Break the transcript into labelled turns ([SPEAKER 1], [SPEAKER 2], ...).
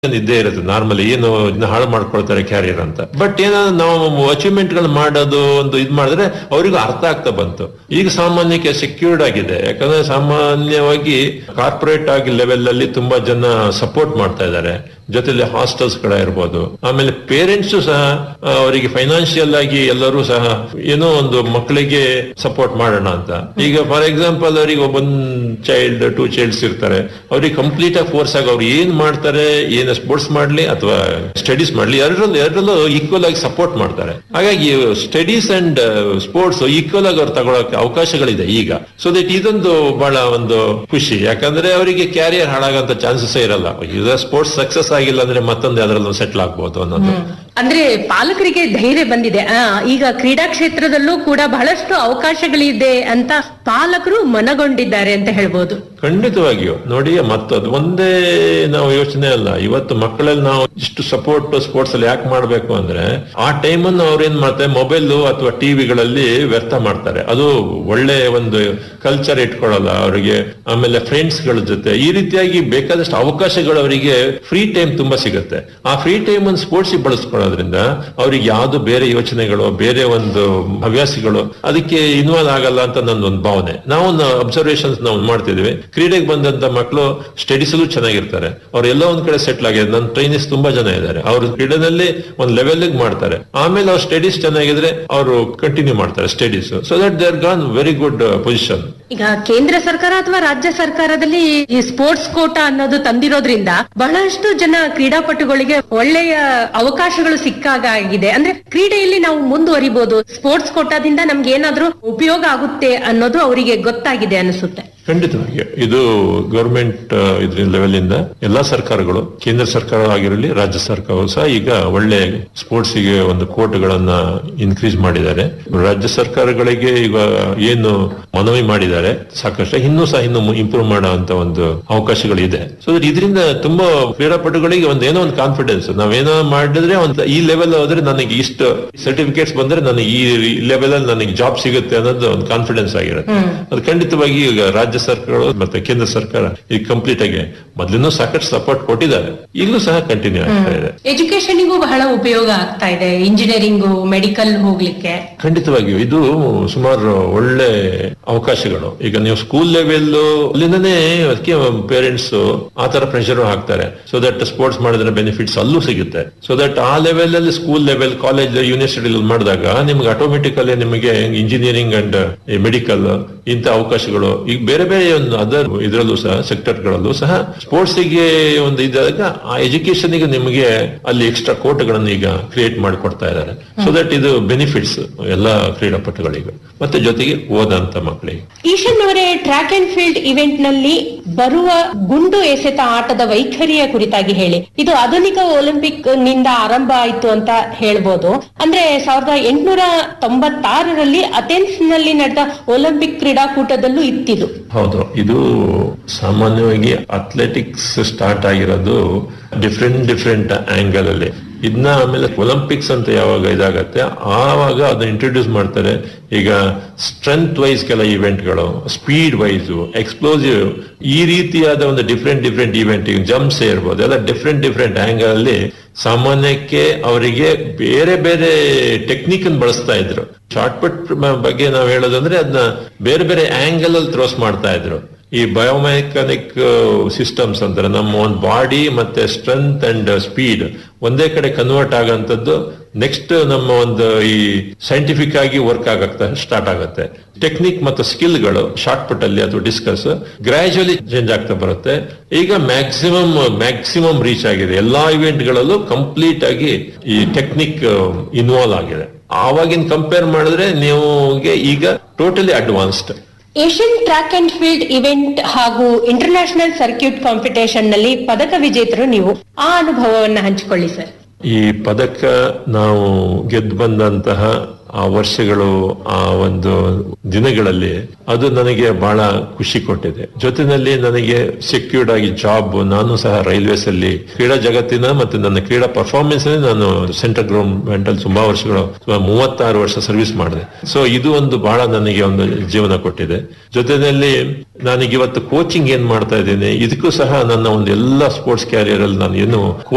[SPEAKER 1] ಇದ್ದೇ ಇರುತ್ತೆ ನಾರ್ಮಲಿ ಏನು ಇದನ್ನ ಹಾಳು ಮಾಡ್ಕೊಳ್ತಾರೆ ಕ್ಯಾರಿಯರ್ ಅಂತ ಬಟ್ ಏನಾದ್ರು ನಾವು ಅಚೀವ್ಮೆಂಟ್ ಗಳು ಮಾಡೋದು ಒಂದು ಇದ್ ಮಾಡಿದ್ರೆ ಅವರಿಗೂ ಅರ್ಥ ಆಗ್ತಾ ಬಂತು ಈಗ ಸಾಮಾನ್ಯಕ್ಕೆ ಸೆಕ್ಯೂರ್ಡ್ ಆಗಿದೆ ಯಾಕಂದ್ರೆ ಸಾಮಾನ್ಯವಾಗಿ ಕಾರ್ಪೊರೇಟ್ ಆಗಿ ಲೆವೆಲ್ ಅಲ್ಲಿ ತುಂಬಾ ಜನ ಸಪೋರ್ಟ್ ಮಾಡ್ತಾ ಇದ್ದಾರೆ ಜೊತೆಲಿ ಹಾಸ್ಟೆಲ್ಸ್ ಗಳ ಇರ್ಬೋದು ಆಮೇಲೆ ಪೇರೆಂಟ್ಸ್ ಸಹ ಆ, ಅವರಿಗೆ ಫೈನಾನ್ಷಿಯಲ್ ಆಗಿ ಎಲ್ಲರೂ ಸಹ ಏನೋ ಒಂದು ಮಕ್ಕಳಿಗೆ ಸಪೋರ್ಟ್ ಮಾಡೋಣ ಅಂತ ಈಗ ಫಾರ್ ಎಕ್ಸಾಂಪಲ್ ಅವರಿಗೆ ಒಬ್ಬೊಂದ್ ಚೈಲ್ಡ್ ಟೂ ಚೈಲ್ಡ್ಸ್ ಇರ್ತಾರೆ ಅವ್ರಿಗೆ ಕಂಪ್ಲೀಟ್ ಆಗಿ ಫೋರ್ಸ್ ಆಗಿ ಅವ್ರು ಏನ್ ಮಾಡ್ತಾರೆ ಏನ್ ಸ್ಪೋರ್ಟ್ಸ್ ಮಾಡ್ಲಿ ಅಥವಾ ಸ್ಟಡೀಸ್ ಮಾಡ್ಲಿ ಎರಡರಲ್ಲೂ ಎರಡರಲ್ಲೂ ಈಕ್ವಲ್ ಆಗಿ ಸಪೋರ್ಟ್ ಮಾಡ್ತಾರೆ ಹಾಗಾಗಿ ಸ್ಟಡೀಸ್ ಅಂಡ್ ಸ್ಪೋರ್ಟ್ಸ್ ಈಕ್ವಲ್ ಆಗಿ ಅವ್ರು ತಗೊಳಕ್ಕೆ ಅವಕಾಶಗಳಿದೆ ಈಗ ಸೊ ದಟ್ ಇದೊಂದು ಬಹಳ ಒಂದು ಖುಷಿ ಯಾಕಂದ್ರೆ ಅವರಿಗೆ ಕ್ಯಾರಿಯರ್ ಹಾಳಾಗಂತ ಚಾನ್ಸಸ್ ಇರಲ್ಲ ಈಗ ಸ್ಪೋರ್ಟ್ಸ್ ಸಕ್ಸಸ್ ಆಗಿಲ್ಲ ಅಂದ್ರೆ ಮತ್ತೊಂದು ಯಾವ್ದ್ರಲ್ಲೂ ಸೆಟ್ಲ್ ಆಗ್ಬೋದು ಅನ್ನೋದು
[SPEAKER 2] ಅಂದ್ರೆ ಪಾಲಕರಿಗೆ ಧೈರ್ಯ ಬಂದಿದೆ ಆ, ಈಗ ಕ್ರೀಡಾ ಕ್ಷೇತ್ರದಲ್ಲೂ ಕೂಡ ಬಹಳಷ್ಟು ಅವಕಾಶಗಳಿದೆ ಅಂತ ಪಾಲಕರು ಮನಗೊಂಡಿದ್ದಾರೆ ಅಂತ ಹೇಳ್ಬೋದು
[SPEAKER 1] ಖಂಡಿತವಾಗಿಯೂ ನೋಡಿ ಮತ್ತದು ಒಂದೇ ನಾವು ಯೋಚನೆ ಅಲ್ಲ ಇವತ್ತು ಮಕ್ಕಳಲ್ಲಿ ನಾವು ಇಷ್ಟು ಸಪೋರ್ಟ್ ಸ್ಪೋರ್ಟ್ಸ್ ಅಲ್ಲಿ ಯಾಕೆ ಮಾಡ್ಬೇಕು ಅಂದ್ರೆ ಆ ಟೈಮ್ ಅನ್ನು ಅವ್ರು ಏನ್ ಮಾಡ್ತಾರೆ ಮೊಬೈಲ್ ಅಥವಾ ಟಿವಿಗಳಲ್ಲಿ ವ್ಯರ್ಥ ಮಾಡ್ತಾರೆ ಅದು ಒಳ್ಳೆ ಒಂದು ಕಲ್ಚರ್ ಇಟ್ಕೊಳ್ಳಲ್ಲ ಅವರಿಗೆ ಆಮೇಲೆ ಫ್ರೆಂಡ್ಸ್ ಗಳ ಜೊತೆ ಈ ರೀತಿಯಾಗಿ ಬೇಕಾದಷ್ಟು ಅವಕಾಶಗಳು ಅವರಿಗೆ ಫ್ರೀ ಟೈಮ್ ತುಂಬಾ ಸಿಗುತ್ತೆ ಆ ಫ್ರೀ ಟೈಮ್ ಅನ್ನು ಸ್ಪೋರ್ಟ್ಸ್ ಬಳಸ್ಕೊಳ್ಳೋದ್ರಿಂದ ಅವ್ರಿಗೆ ಯಾವ್ದು ಬೇರೆ ಯೋಚನೆಗಳು ಬೇರೆ ಒಂದು ಹವ್ಯಾಸಗಳು ಅದಕ್ಕೆ ಇನ್ವಾಲ್ವ್ ಆಗಲ್ಲ ಅಂತ ನನ್ನ ಒಂದು ಭಾವನೆ ನಾವು ಅಬ್ಸರ್ವೇಷನ್ಸ್ ನಾವು ಮಾಡ್ತಿದ್ವಿ ಕ್ರೀಡೆಗೆ ಬಂದಂತ ಮಕ್ಕಳು ಸ್ಟಡೀಸಲ್ಲೂ ಚೆನ್ನಾಗಿರ್ತಾರೆ ಅವ್ರು ಎಲ್ಲ ಒಂದ್ ಕಡೆ ಸೆಟ್ಲ್ ಆಗಿದೆ ನನ್ನ ಟ್ರೈನಿಸ್ ತುಂಬಾ ಜನ ಇದ್ದಾರೆ ಅವ್ರು ಕ್ರೀಡೆನಲ್ಲಿ ಒಂದ್ ಲೆವೆಲ್ ಮಾಡ್ತಾರೆ ಆಮೇಲೆ ಅವ್ರ ಸ್ಟಡೀಸ್ ಚೆನ್ನಾಗಿದ್ರೆ ಅವರು ಕಂಟಿನ್ಯೂ ಮಾಡ್ತಾರೆ studies so that they are gone very good position
[SPEAKER 2] ಈಗ ಕೇಂದ್ರ ಸರ್ಕಾರ ಅಥವಾ ರಾಜ್ಯ ಸರ್ಕಾರದಲ್ಲಿ ಈ ಸ್ಪೋರ್ಟ್ಸ್ ಕೋಟಾ ಅನ್ನೋದು ತಂದಿರೋದ್ರಿಂದ ಬಹಳಷ್ಟು ಜನ ಕ್ರೀಡಾಪಟುಗಳಿಗೆ ಒಳ್ಳೆಯ ಅವಕಾಶಗಳು ಸಿಕ್ಕಾಗ ಆಗಿದೆ ಅಂದ್ರೆ ಕ್ರೀಡೆಯಲ್ಲಿ ನಾವು ಮುಂದುವರಿಬಹುದು ಸ್ಪೋರ್ಟ್ಸ್ ಕೋಟಾದಿಂದ ನಮ್ಗೆ ಏನಾದ್ರೂ ಉಪಯೋಗ ಆಗುತ್ತೆ ಅನ್ನೋದು ಅವರಿಗೆ ಗೊತ್ತಾಗಿದೆ ಅನಿಸುತ್ತೆ
[SPEAKER 1] ಖಂಡಿತವಾಗಿ ಇದು ಗವರ್ಮೆಂಟ್ ಇದ್ರ ಲೆವೆಲ್ ಇಂದ ಎಲ್ಲಾ ಸರ್ಕಾರಗಳು ಕೇಂದ್ರ ಸರ್ಕಾರ ಆಗಿರಲಿ ರಾಜ್ಯ ಸರ್ಕಾರವು ಸಹ ಈಗ ಒಳ್ಳೆ ಸ್ಪೋರ್ಟ್ಸ್ ಗೆ ಒಂದು ಕೋರ್ಟ್ಗಳನ್ನ ಇನ್ಕ್ರೀಸ್ ಮಾಡಿದ್ದಾರೆ ರಾಜ್ಯ ಸರ್ಕಾರಗಳಿಗೆ ಈಗ ಏನು ಮನವಿ ಮಾಡಿದ್ದಾರೆ ಸಾಕಷ್ಟು ಇನ್ನೂ ಸಹ ಇನ್ನು ಇಂಪ್ರೂವ್ ಮಾಡುವಂತ ಒಂದು ಅವಕಾಶಗಳಿದೆ ಸೊ ಇದರಿಂದ ತುಂಬಾ ಕ್ರೀಡಾಪಟುಗಳಿಗೆ ಒಂದು ಏನೋ ಒಂದು ಕಾನ್ಫಿಡೆನ್ಸ್ ನಾವೇನೋ ಮಾಡಿದ್ರೆ ಒಂದು ಈ ಲೆವೆಲ್ ಹೋದ್ರೆ ನನಗೆ ಇಷ್ಟು ಸರ್ಟಿಫಿಕೇಟ್ಸ್ ಬಂದ್ರೆ ನನಗೆ ಈ ಲೆವೆಲ್ ಅಲ್ಲಿ ನನಗೆ ಜಾಬ್ ಸಿಗುತ್ತೆ ಅನ್ನೋದು ಒಂದು ಕಾನ್ಫಿಡೆನ್ಸ್ ಆಗಿರುತ್ತೆ ಅದು ಖಂಡಿತವಾಗಿ ಈಗ ರಾಜ್ಯ ಸರ್ಕಾರಗಳು ಮತ್ತೆ ಕೇಂದ್ರ ಸರ್ಕಾರ ಈಗ ಕಂಪ್ಲೀಟ್ ಆಗಿ ಮೊದಲಿನೂ ಸಾಕಷ್ಟು ಸಪೋರ್ಟ್ ಕೊಟ್ಟಿದ್ದಾರೆ ಈಗಲೂ ಸಹ ಕಂಟಿನ್ಯೂ ಆಗ್ತಾ ಇದೆ
[SPEAKER 2] ಎಜುಕೇಶನ್ಗೂ ಬಹಳ ಉಪಯೋಗ ಆಗ್ತಾ ಇದೆ ಇಂಜಿನಿಯರಿಂಗು ಮೆಡಿಕಲ್ ಹೋಗ್ಲಿಕ್ಕೆ
[SPEAKER 1] ಖಂಡಿತವಾಗಿಯೂ ಇದು ಸುಮಾರು ಒಳ್ಳೆ ಅವಕಾಶಗಳು ಈಗ ನೀವು ಸ್ಕೂಲ್ ಲೆವೆಲ್ ಅಲ್ಲಿಂದನೇ ಅದಕ್ಕೆ ಪೇರೆಂಟ್ಸ್ ಆ ತರ ಪ್ರೆಷರ್ ಹಾಕ್ತಾರೆ ಸೊ ದಟ್ ಸ್ಪೋರ್ಟ್ಸ್ ಮಾಡಿದ್ರೆ ಬೆನಿಫಿಟ್ಸ್ ಅಲ್ಲೂ ಸಿಗುತ್ತೆ ಸೊ ದಟ್ ಆ ಲೆವೆಲ್ ಅಲ್ಲಿ ಸ್ಕೂಲ್ ಲೆವೆಲ್ ಕಾಲೇಜ್ ಯೂನಿವರ್ಸಿಟಿ ಮಾಡಿದಾಗ ನಿಮ್ಗೆ ಆಟೋಮೆಟಿಕಲಿ ನಿಮಗೆ ಇಂಜಿನಿಯರಿಂಗ್ ಅಂಡ್ ಮೆಡಿಕಲ್ ಇಂಥ ಅವಕಾಶಗಳು ಈಗ ಬೇರೆ ಬೇರೆ ಒಂದು ಅದರ್ ಇದರಲ್ಲೂ ಸಹ ಸೆಕ್ಟರ್ಗಳಲ್ಲೂ ಸಹ ಸ್ಪೋರ್ಟ್ಸ್ ಗೆ ಒಂದು ಇದ್ದಾಗ ಆ ಎಜುಕೇಶನ್ ಗೆ ನಿಮಗೆ ಅಲ್ಲಿ ಎಕ್ಸ್ಟ್ರಾ ಕೋರ್ಟ್ಗಳನ್ನು ಈಗ ಕ್ರಿಯೇಟ್ ಮಾಡಿಕೊಡ್ತಾ ಇದ್ದಾರೆ ಸೊ ದಟ್ ಇದು ಬೆನಿಫಿಟ್ಸ್ ಎಲ್ಲ ಕ್ರೀಡಾಪಟುಗಳಿಗೆ ಮತ್ತೆ ಜೊತೆಗೆ ಓದಂತ ಮಕ್ಕಳಿಗೆ
[SPEAKER 2] ಈಶನ್ ಅವರೇ ಟ್ರ್ಯಾಕ್ ಅಂಡ್ ಫೀಲ್ಡ್ ಇವೆಂಟ್ ನಲ್ಲಿ ಬರುವ ಗುಂಡು ಎಸೆತ ಆಟದ ವೈಖರಿಯ ಕುರಿತಾಗಿ ಹೇಳಿ ಇದು ಆಧುನಿಕ ಒಲಿಂಪಿಕ್ ನಿಂದ ಆರಂಭ ಆಯ್ತು ಅಂತ ಹೇಳ್ಬೋದು ಅಂದ್ರೆ ಸಾವಿರದ ಎಂಟುನೂರ ತೊಂಬತ್ತಾರರಲ್ಲಿ ಅಥೆನ್ಸ್ ನಲ್ಲಿ ನಡೆದ ಒಲಿಂಪಿಕ್ ಕ್ರೀಡಾಕೂಟದಲ್ಲೂ ಇತ್ತಿದು
[SPEAKER 1] ಹೌದು ಇದು ಸಾಮಾನ್ಯವಾಗಿ ಅಥ್ಲೆಟಿಕ್ಸ್ ಸ್ಟಾರ್ಟ್ ಆಗಿರೋದು ಡಿಫ್ರೆಂಟ್ ಡಿಫ್ರೆಂಟ್ ಆಂಗಲ್ ಅಲ್ಲಿ ಇದನ್ನ ಆಮೇಲೆ ಒಲಿಂಪಿಕ್ಸ್ ಅಂತ ಯಾವಾಗ ಇದಾಗತ್ತೆ ಆವಾಗ ಅದನ್ನ ಇಂಟ್ರೊಡ್ಯೂಸ್ ಮಾಡ್ತಾರೆ ಈಗ ಸ್ಟ್ರೆಂತ್ ವೈಸ್ ಕೆಲ ಇವೆಂಟ್ಗಳು ಸ್ಪೀಡ್ ವೈಸ್ ಎಕ್ಸ್ಪ್ಲೋಸಿವ್ ಈ ರೀತಿಯಾದ ಒಂದು ಡಿಫ್ರೆಂಟ್ ಡಿಫ್ರೆಂಟ್ ಇವೆಂಟ್ ಈಗ ಜಂಪ್ಸ್ ಇರ್ಬೋದು ಎಲ್ಲ ಡಿಫ್ರೆಂಟ್ ಡಿಫ್ರೆಂಟ್ ಆಂಗಲ್ ಅಲ್ಲಿ ಸಾಮಾನ್ಯಕ್ಕೆ ಅವರಿಗೆ ಬೇರೆ ಬೇರೆ ಟೆಕ್ನಿಕ್ ಅನ್ನು ಬಳಸ್ತಾ ಇದ್ರು ಶಾರ್ಟ್ ಪುಟ್ ಬಗ್ಗೆ ನಾವು ಹೇಳೋದಂದ್ರೆ ಅದನ್ನ ಬೇರೆ ಬೇರೆ ಆಂಗಲ್ ಅಲ್ಲಿ ಥ್ರೋಸ್ ಮಾಡ್ತಾ ಇದ್ರು ಈ ಬಯೋಮೆಕಾನಿಕ್ ಸಿಸ್ಟಮ್ಸ್ ಅಂತಾರೆ ನಮ್ಮ ಒಂದು ಬಾಡಿ ಮತ್ತೆ ಸ್ಟ್ರೆಂತ್ ಅಂಡ್ ಸ್ಪೀಡ್ ಒಂದೇ ಕಡೆ ಕನ್ವರ್ಟ್ ಆಗಂತದ್ದು ನೆಕ್ಸ್ಟ್ ನಮ್ಮ ಒಂದು ಈ ಸೈಂಟಿಫಿಕ್ ಆಗಿ ವರ್ಕ್ ಆಗಕ್ಕೆ ಸ್ಟಾರ್ಟ್ ಆಗುತ್ತೆ ಟೆಕ್ನಿಕ್ ಮತ್ತು ಸ್ಕಿಲ್ಗಳು ಶಾರ್ಟ್ ಪುಟ್ ಅಲ್ಲಿ ಅಥವಾ ಡಿಸ್ಕಸ್ ಗ್ರಾಜುವಲಿ ಚೇಂಜ್ ಆಗ್ತಾ ಬರುತ್ತೆ ಈಗ ಮ್ಯಾಕ್ಸಿಮಮ್ ಮ್ಯಾಕ್ಸಿಮಮ್ ರೀಚ್ ಆಗಿದೆ ಎಲ್ಲಾ ಇವೆಂಟ್ ಗಳಲ್ಲೂ ಕಂಪ್ಲೀಟ್ ಆಗಿ ಈ ಟೆಕ್ನಿಕ್ ಇನ್ವಾಲ್ವ್ ಆಗಿದೆ ಆವಾಗಿನ ಕಂಪೇರ್ ಮಾಡಿದ್ರೆ ನೀವುಗೆ ಈಗ totally advanced
[SPEAKER 2] Asian track and field event ಹಾಗೂ ಇಂಟರ್ನ್ಯಾಷನಲ್ ಸರ್ಕ್ಯೂಟ್ ಕಾಂಪಿಟೇಷನ್ ನಲ್ಲಿ ಪದಕ ವಿಜೇತರು ನೀವು ಆ ಅನುಭವವನ್ನ ಹಂಚಿಕೊಳ್ಳಿ ಸರ್
[SPEAKER 1] ಈ ಪದಕ ನಾವು ಗೆದ್ದು ಬಂದಂತಹ ಆ ವರ್ಷಗಳು ಆ ಒಂದು ದಿನಗಳಲ್ಲಿ ಅದು ನನಗೆ ಬಹಳ ಖುಷಿ ಕೊಟ್ಟಿದೆ ಜೊತೆಯಲ್ಲಿ ನನಗೆ ಸೆಕ್ಯೂರ್ಡ್ ಆಗಿ ಜಾಬ್ ನಾನು ಸಹ ರೈಲ್ವೇಸ್ ಅಲ್ಲಿ ಕ್ರೀಡಾ ಜಗತ್ತಿನ ಮತ್ತೆ ನನ್ನ ಕ್ರೀಡಾ ಪರ್ಫಾರ್ಮೆನ್ಸ್ ಅಲ್ಲಿ ನಾನು ಸೆಂಟ್ರಲ್ ಗವರ್ಮೆಂಟ್ ಅಲ್ಲಿ ತುಂಬಾ ವರ್ಷಗಳು ಸುಮಾರು ಮೂವತ್ತಾರು ವರ್ಷ ಸರ್ವಿಸ್ ಮಾಡಿದೆ ಸೊ ಇದು ಒಂದು ಬಹಳ ನನಗೆ ಒಂದು ಜೀವನ ಕೊಟ್ಟಿದೆ ಜೊತೆಯಲ್ಲಿ ನನಗೆ ಇವತ್ತು ಕೋಚಿಂಗ್ ಏನ್ ಮಾಡ್ತಾ ಇದ್ದೀನಿ ಇದಕ್ಕೂ ಸಹ ನನ್ನ ಒಂದು ಎಲ್ಲ ಸ್ಪೋರ್ಟ್ಸ್ ಕ್ಯಾರಿಯರ್ ಅಲ್ಲಿ ನಾನು ಏನು